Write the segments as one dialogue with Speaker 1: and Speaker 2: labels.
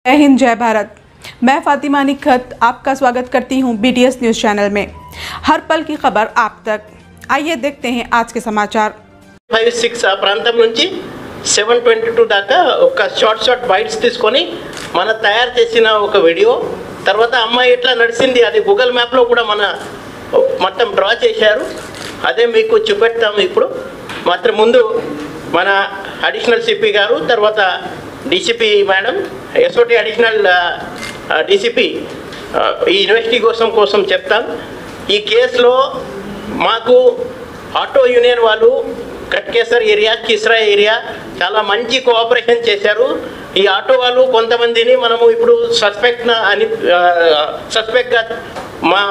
Speaker 1: जय हिंद जय भारत मैं फातिमा निखत आपका स्वागत करती हूं बीटीएस न्यूज़ चैनल में हर पल की खबर आप तक आइए देखते हैं आज के समाचार
Speaker 2: ఫైవ్ సిక్స్ ఆ ప్రాంతం నుంచి సెవెన్ ట్వంటీ టూ దాకా ఒక షార్ట్ షార్ట్ బైట్స్ తీసుకొని మన తయారు చేసిన ఒక వీడియో తర్వాత అమ్మాయి ఎట్లా నడిచింది అది గూగుల్ మ్యాప్లో కూడా మన మొత్తం డ్రా చేశారు అదే మీకు చూపెడతాము ఇప్పుడు మాత్రం ముందు మన అడిషనల్ సిపి గారు తర్వాత DCP madam SOT additional DCP ఈ ఇన్వెస్టిగేషన్ కోసం కోసం చెప్తాను ఈ కేసులో మాకు ఆటో యూనియన్ వాళ్ళు కట్కేసర్ ఏరియా కిస్రా ఏరియా చాలా మంచి కోఆపరేషన్ చేశారు ఈ ఆటో వాళ్ళు కొంతమందిని మనము ఇప్పుడు సస్పెక్ట్ అని సస్పెక్ట్గా మా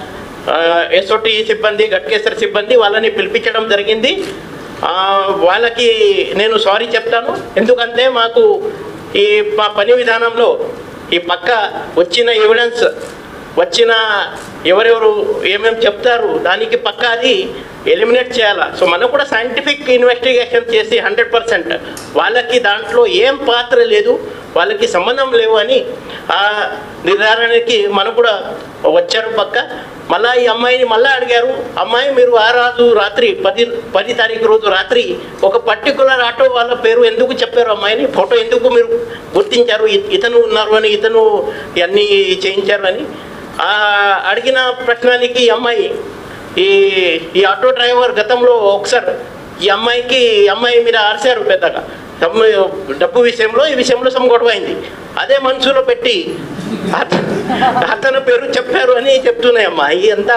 Speaker 2: ఎస్ఓటి సిబ్బంది గట్కేసర్ సిబ్బంది వాళ్ళని పిలిపించడం జరిగింది ఆ, వాళ్ళకి నేను సారీ చెప్తాను ఎందుకంటే మాకు ఈ మా పని విధానంలో ఈ పక్క వచ్చిన ఎవిడెన్స్ వచ్చిన ఎవరెవరు ఏమేమి చెప్తారు దానికి పక్క అది ఎలిమినేట్ చేయాలా సో మనం కూడా సైంటిఫిక్ ఇన్వెస్టిగేషన్ చేసి హండ్రెడ్ పర్సెంట్ వాళ్ళకి దాంట్లో ఏం పాత్ర లేదు వాళ్ళకి సంబంధం లేవు అని ఆ నిర్ధారణకి మనం కూడా వచ్చారు పక్క మళ్ళా ఈ అమ్మాయిని మళ్ళీ అడిగారు అమ్మాయి మీరు ఆ రోజు రాత్రి పది పది తారీఖు రోజు రాత్రి ఒక పర్టికులర్ ఆటో వాళ్ళ పేరు ఎందుకు చెప్పారు అమ్మాయిని ఫోటో ఎందుకు మీరు గుర్తించారు ఇ- ఇతను ఉన్నారు అని ఇతను ఇవన్నీ చేయించారు అని ఆ అడిగిన ప్రశ్నకి ఈ అమ్మాయి ఈ ఈ ఆటో డ్రైవర్ గతంలో ఒకసారి ఈ అమ్మాయికి ఈ అమ్మాయి మీద ఆర్చారు పెద్దగా డబ్బు డబ్బు విషయంలో ఈ విషయంలో సమ్ గొడవ అయింది అదే మనసులో పెట్టి అత- అతని పేరు చెప్పారు అని చెప్తున్నాయి అమ్మాయి అంతా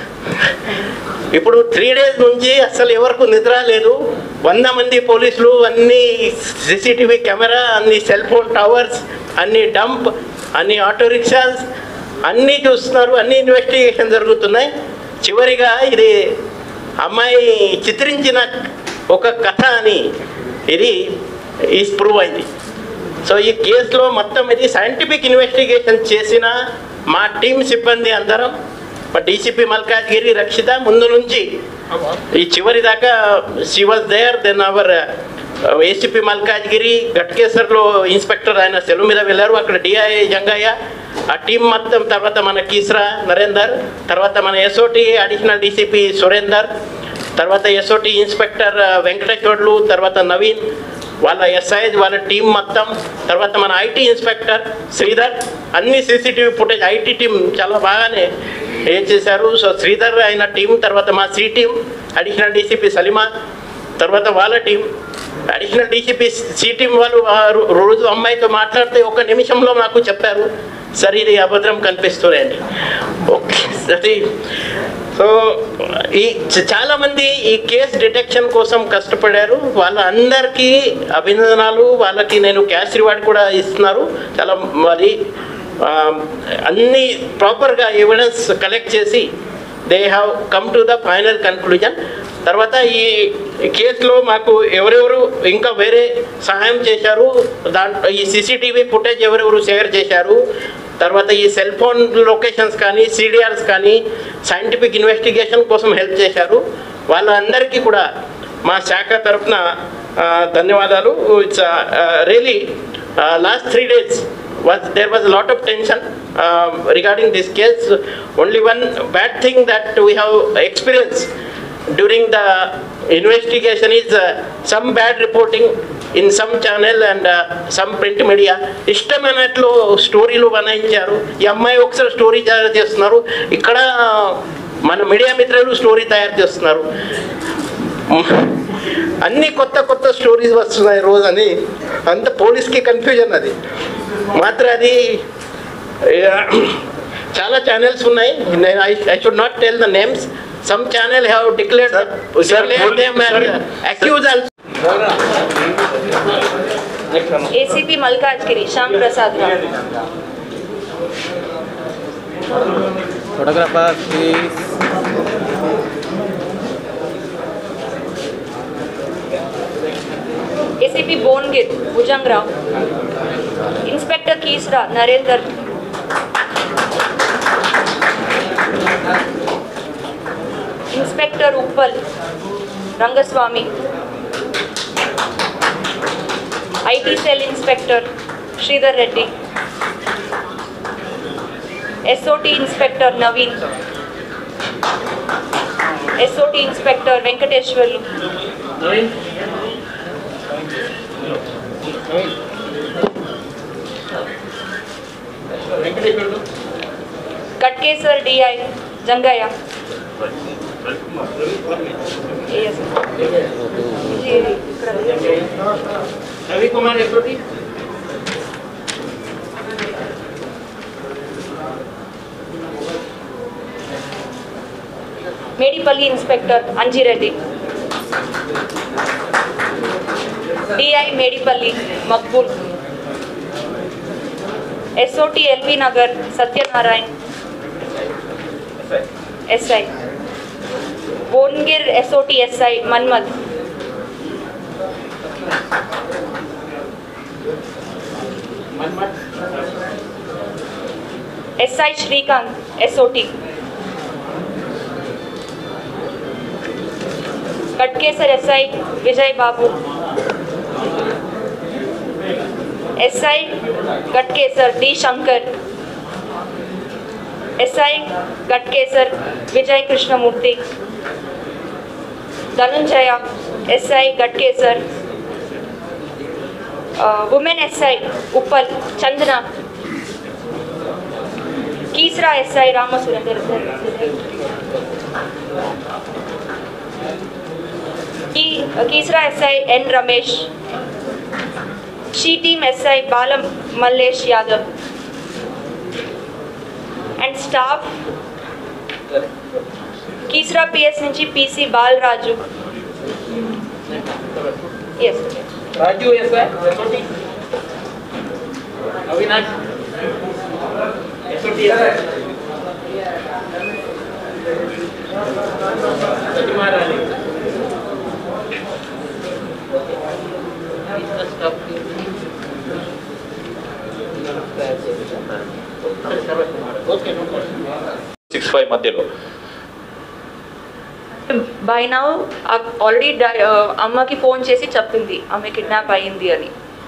Speaker 2: ఇప్పుడు త్రీ డేస్ నుంచి అసలు ఎవరికి నిద్ర లేదు వంద మంది పోలీసులు అన్ని సీసీటీవీ కెమెరా అన్ని సెల్ ఫోన్ టవర్స్ అన్ని డంప్ అన్ని ఆటో రిక్షాస్ అన్నీ చూస్తున్నారు అన్ని ఇన్వెస్టిగేషన్ జరుగుతున్నాయి చివరిగా ఇది అమ్మాయి చిత్రించిన ఒక కథ అని ఇది ఈ ప్రూవ్ అయింది సో ఈ కేసులో మొత్తం ఇది సైంటిఫిక్ ఇన్వెస్టిగేషన్ చేసిన మా టీం సిబ్బంది అందరం మా డీసీపీ మల్కాజ్గిరి రక్షిత ముందు నుంచి ఈ చివరి దాకా she was there then our ACP Malkajgiri గట్కేసర్లో ఇన్స్పెక్టర్ ఆయన సెలవు మీద వెళ్ళారు అక్కడ డిఐ జంగయ్య ఆ టీం మొత్తం తర్వాత మన కీస్రా నరేందర్ తర్వాత మన ఎస్ఓటి అడిషనల్ డీసీపీ సురేందర్ తర్వాత ఎస్ఓటి ఇన్స్పెక్టర్ వెంకటేశ్వర్లు తర్వాత నవీన్ వాళ్ళ ఎస్ఐ వాళ్ళ టీం మొత్తం తర్వాత మన ఐటీ ఇన్స్పెక్టర్ శ్రీధర్ అన్ని సీసీటీవీ ఫుటేజ్ ఐటీ టీం చాలా బాగానే ఏం చేశారు సో శ్రీధర్ అయిన టీం తర్వాత మా C team additional DCP Salima తర్వాత వాళ్ళ team additional DCP C team వాళ్ళు ఆ రో- రోజు అమ్మాయితో మాట్లాడితే ఒక నిమిషంలో మాకు చెప్పారు సరే ఇది అభద్రం కనిపిస్తున్నాయండి ఓకే సరే సో ఈ చ- చాలా మంది ఈ కేసు డిటెక్షన్ కోసం కష్టపడారు వాళ్ళ అందరికీ అభినందనాలు వాళ్ళకి నేను క్యాష్ రివార్డ్ కూడా ఇస్తున్నారు చాలా మరి ఆ, అన్ని ప్రాపర్గా ఎవిడెన్స్ కలెక్ట్ చేసి they have come to the final conclusion తర్వాత ఈ కేసులో మాకు ఎవరెవరు ఇంకా వేరే సహాయం చేశారు దాంట్లో ఈ సీసీటీవీ ఫుటేజ్ ఎవరెవరు షేర్ చేశారు తర్వాత ఈ సెల్ ఫోన్ లొకేషన్స్ కానీ సిడిఆర్స్ కానీ సైంటిఫిక్ ఇన్వెస్టిగేషన్ కోసం హెల్ప్ చేశారు వాళ్ళందరికీ కూడా మా శాఖ తరఫున ధన్యవాదాలు it's really last three days was there was a lot of tension um, regarding this case. Only one bad thing that we have experienced during the investigation is uh, some bad reporting in some channel and uh, some print media. ఇష్టమైనట్లు స్టోరీలు బనాయించారు ఈ అమ్మాయి ఒకసారి story తయారు చేస్తున్నారు ఇక్కడ మన మీడియా మిత్రులు స్టోరీ తయారు చేస్తున్నారు అన్ని కొత్త కొత్త స్టోరీస్ వస్తున్నాయి రోజు అని అంత పోలీస్కి కన్ఫ్యూజన్ అది మాత్రం అది ఆ, చాలా ఛానల్స్ ఉన్నాయి నేను I I should not tell the names some channel have declared accuse also
Speaker 3: ACP Malkajgiri Shyam Prasad Rao
Speaker 4: Photographer, please.
Speaker 3: ACP Bhuvangir Bhujang Rao inspector Keesara Narender inspector Uppal Rangaswamy IT cell inspector Sridhar Reddy SOT inspector Naveen SOT inspector Venkateswarlu Katkeshwar DI Jangaiah Yes. ఇది ఇక్కడ
Speaker 2: రవికుమార్ ఎప్పుడు
Speaker 3: Medipally inspector Anjireddy DI Medipally Maqbool SOT LB Nagar Satyanarayan SI Bhongir SOT SI Manmad SI Srikanth SOT Ghatkesar SI Vijay Babu SI Ghatkesar D Shankar SI Ghatkesar Vijay Krishnamurthy Dhanunjaya SI Ghatkesar women SI Uppal Chandana Keesara SI Ramasurender की Keesara SI N Ramesh she team SI Balam Mallesh Yadav and staff Keesara PS నుంచి PC Balaraju S
Speaker 2: Raju SI SOT Avinash SOT SI Satyamarani okay
Speaker 4: six five మధ్యలో
Speaker 3: by now already అమ్మకి phone చేసి చెప్పింది ఆమె kidnap అయ్యింది అని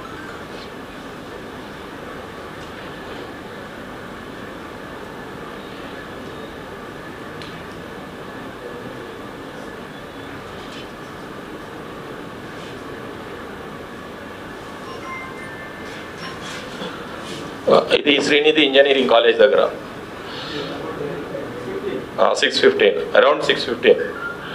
Speaker 4: ఇది శ్రీనిధి ఇంజనీరింగ్ కాలేజ్ దగ్గర six fifteen around six fifteen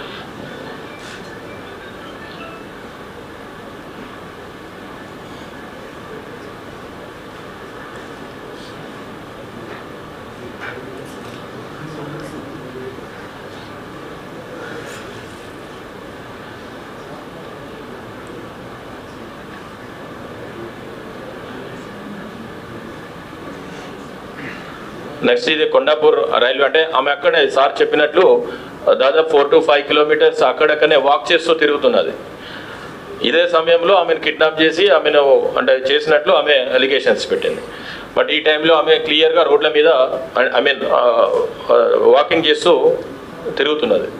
Speaker 4: next ఇది కొండాపూర్ రైల్వే అంటే ఆమె అక్కడే సార్ చెప్పినట్లు దాదాపు ఫోర్ టు ఫైవ్ కిలోమీటర్స్ అక్కడక్కడనే వాక్ చేస్తూ తిరుగుతున్నది ఇదే సమయంలో ఆమెను కిడ్నాప్ చేసి ఆమెను అంటే చేసినట్లు ఆమె అలిగేషన్స్ పెట్టింది బట్ ఈ టైంలో ఆమె క్లియర్గా రోడ్ల మీద ఐ మీన్ వాకింగ్ చేస్తూ తిరుగుతున్నది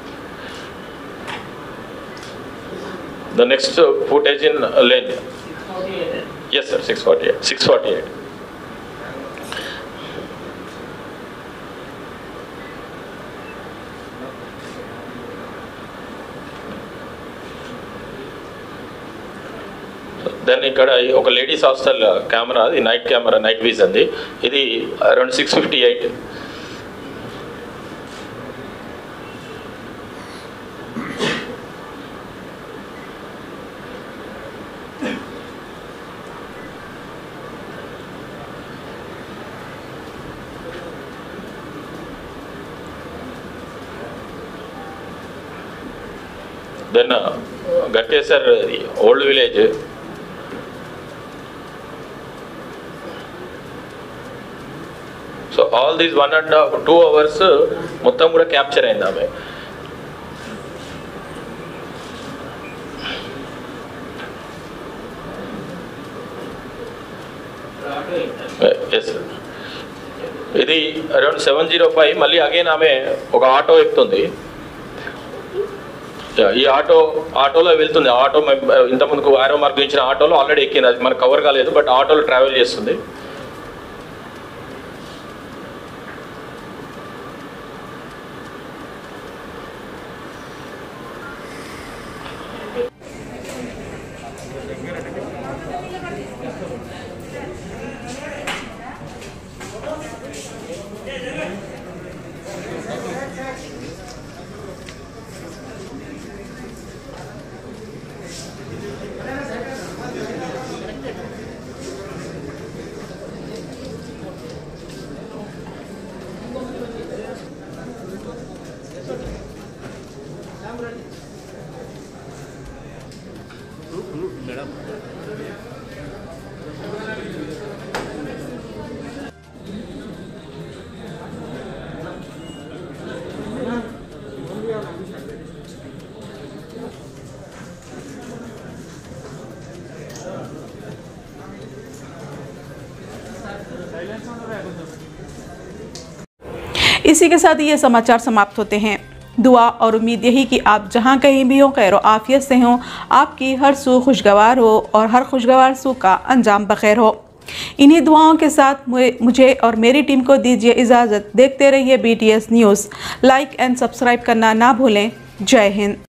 Speaker 4: the next footage in lane yes sir six forty eight six forty eight then ఇక్కడ ఒక లేడీస్ హాస్టల్ కెమెరా అది నైట్ కెమెరా నైట్ విజన్ది ఇది around six fifty eight then Ghatkesar old village so all these one and half two hours మొత్తం కూడా capture అయింది ఆమె yes ఇది అరౌండ్ సెవెన్ జీరో ఫైవ్ మళ్ళీ అగైన్ ఆమె ఒక ఆటో ఎక్కుతుంది Yeah, ఈ ఆటో ఆటోలో వెళ్తుంది ఆటో ఇంతకుముందుకు ఆరో మార్క్ ఇచ్చిన ఆటోలో ఆల్రెడీ ఎక్కింది అది మనకు కవర్ కాలేదు బట్ ఆటోలో ట్రావెల్ చేస్తుంది
Speaker 1: इसी के साथ ये समाचार समाप्त होते हैं दुआ और उम्मीद यही कि आप जहाँ कहीं भी हो खैर आफियत से हो आपकी हर सू खुशगवार हो और हर खुशगवार सू का अंजाम बखैर हो इन्हीं दुआओं के साथ मुझे और मेरी टीम को दीजिए इजाज़त देखते रहिए BTS news like and subscribe करना ना भूलें जय हिंद